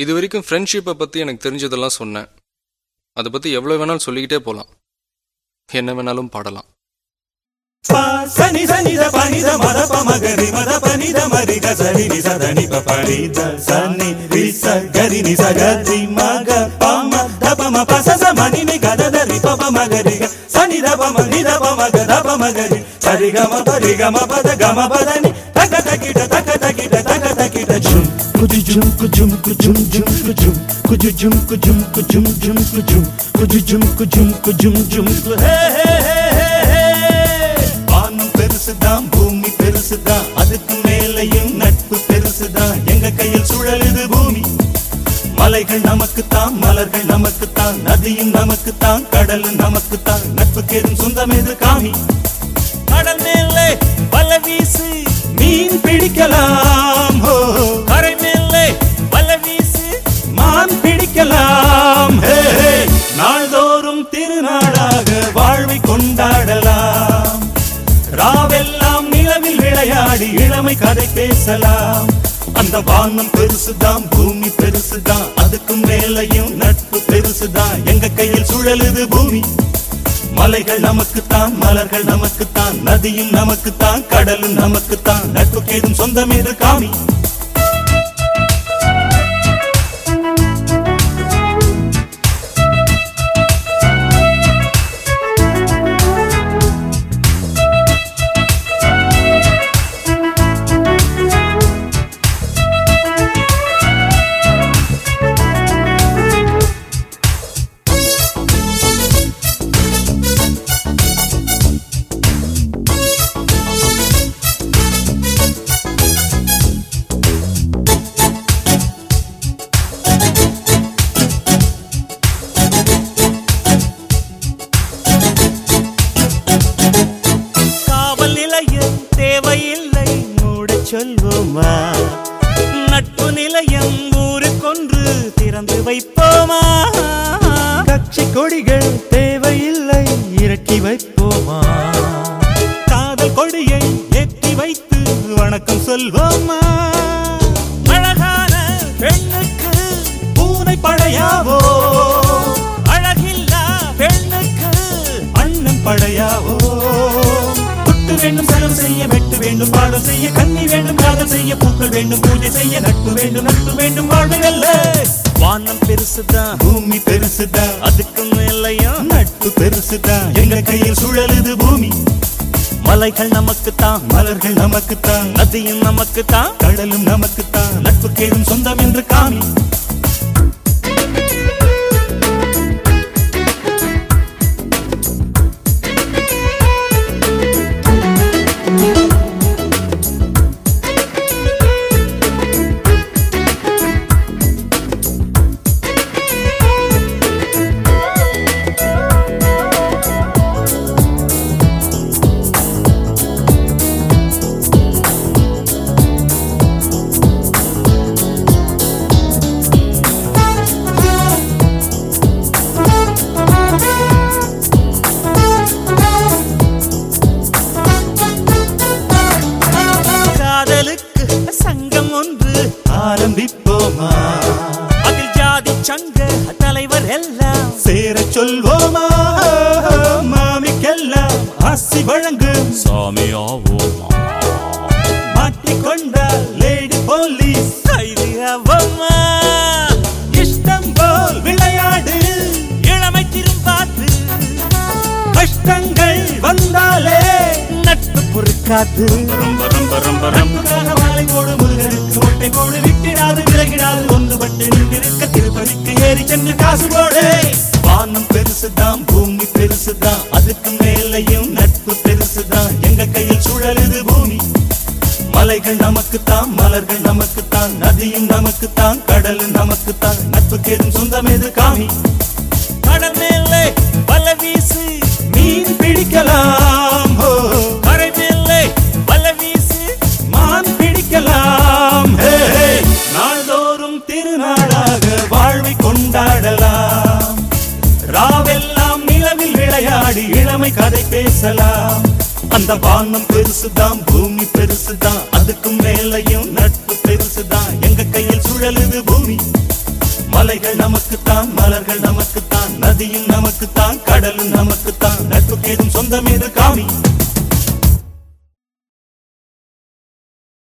இது வரைக்கும் ஃப்ரெண்ட்ஷிப்பை பற்றி எனக்கு தெரிஞ்சதெல்லாம் சொன்னேன் அதை பற்றி எவ்வளோ வேணாலும் சொல்லிக்கிட்டே போகலாம் என்ன வேணாலும் பாடலாம் ப சனி சனி த பனி த மத ப மகரி மத பனி த மரி க சரி நி ச த நி ப பரி த சனி ரி ச கரி நி ச க ரி ம க ப ம த ப ம ப ச ச ம நி நி க த த ரி ப ப மகரி க சனி த ப ம நி த ப ம க த ப மகரி சரி க ம ப ரி க ம ப த க ம ப த நி தக தகி ட தக தகி ட தக தகி ட ஜும் குஜு ஜும் குஜும் குஜும் ஜும் குஜும் குஜு ஜும் குஜும் குஜும் ஜும் குஜும் குஜு ஜும் குஜும் குஜும் ஜும் கு ஹே ஹே ஹே ஹே ஹே வானம் பெருசுதான் பூமி பெருசுதான் அதுக்கு மேலையும் நட்பு பெருசுதான் எங்க கையில் சுழலுது பூமி மலைகள் நமக்குத்தான் மலர்கள் நமக்குத்தான் நதியும் நமக்குத்தான் கடலும் நமக்குத்தான் நட்புக்கு எதுவும் சொந்தம் எது காமி கடல் மேலே வல வீசு மீன் பிடிக்கலாம் ஹோ கரை மேலே வல வீசு மான் பிடிக்கலாம் ஹே, ஹே. நாள்தோறும் திருநாளாக வாழ்வை கொண்டாடலாம் ராவெல்லாம் நிலவில் விளையாடி இளமை கதை பேசலாம் அந்த வானம் பெருசுதான் பூமி பெருசுதான் அதுக்கும் மேலையும் நட்பு பெருசுதான் எங்க கையில் சுழலுது பூமி மலைகள் நமக்குத்தான் மலர்கள் நமக்குத்தான் நதியும் நமக்குத்தான் கடலும் நமக்குத்தான் நட்புக்கு ஏதும் சொந்தம் எது காமி காவல் நிலையம் தேவையில்லை மூடச் சொல்வோமா நட்பு நிலையம் ஊருக்கொன்று திறந்து வைப்போமா கட்சி கொடிகள் தேவையில்லை இறக்கி வைப்போமா காதல் கொடியை ஏற்றி வைத்து வணக்கம் சொல்வோமா அழகான பெண்ணுக்கு பூனை படையாவோ அழகில்லா பெண்ணுக்கு அண்ணன் படையாவோ துட்டு வேண்டும் செலவு செய்ய வெட்டு வேண்டும் பாடம் செய்ய கண்ணி வேண்டும் காதல் செய்ய பூக்கள் வேண்டும் பூஜை செய்ய நட்பு வேண்டும் நட்பு வேண்டும் வாழ்வு நல்ல வானம் பெருசுதான் பூமி பெருசுதான் அதுக்கு மேலையும் நட்பு பெருசுதான் எங்க கையில் சுழலுது பூமி மலைகள் நமக்குத்தான் மலர்கள் நமக்குத்தான் நதியும் நமக்குத்தான் கடலும் நமக்குத்தான் நட்புக்கு ஏதும் சொந்தம் என்று காமி காதலுக்கு சங்கம் ஒன்று ஆரம்பிப்போமா அதில் ஜாதி சங்க தலைவர் எல்லாம் சேரச் சொல்வோமா மாமிக்கெல்லாம் ஆசி வழங்கு சாமி ஆவோமா மாட்டிக்கொண்டால் லேடி போலீஸ் கைது ஆவோமா இஷ்டம் போல் விளையாடு இளமை திரும்பாது கஷ்டங்கள் வந்தாலே நட்பு பொறுக்காது ரொம்ப ரொம்ப ரொம்ப ரொம்ப நட்புக்காக மாலை போடு முருகனுக்கு மொட்டை போடு விட்டிடாது விலகிடாது ஒன்றுபட்டு நின்றிருக்க திருப்பதிக்கு ஏறி சென்று காசு போடு வானம் பெருசுதான் பூமி பெருசுதான் அதுக்கு மேலையும் நட்பு பெருசுதான் எங்க கையில் சுழலுது பூமி மலைகள் நமக்குத்தான் மலர்கள் நமக்குத்தான் நதியும் நமக்குத்தான் கடலும் நமக்குத்தான் நட்புக்கு ஏதும் சொந்தம் எது காமி கடல் மேலே வல வீசு மீன் பிடிக்கலாம் ஹோ கரை மேலே வல வீசு மான் பிடிக்கலாம் ஹே, ஹே. நாள்தோறும் திருநாளாக வாழ்வை கொண்டாடலாம் ராவெல்லாம் நிலவில் விளையாடி இளமை கதை பேசலாம் அந்த வானம் பெருசுதான் பூமி பெருசுதான் அதுக்கும் மேலையும் நட்பு பெருசுதான் எங்க கையில் சுழலுது பூமி மலைகள் நமக்குத்தான் மலர்கள் நமக்குத்தான் நதியும் நமக்குத்தான் கடலும் நமக்குத்தான் நட்புக்கு ஏதும் சொந்தம் எது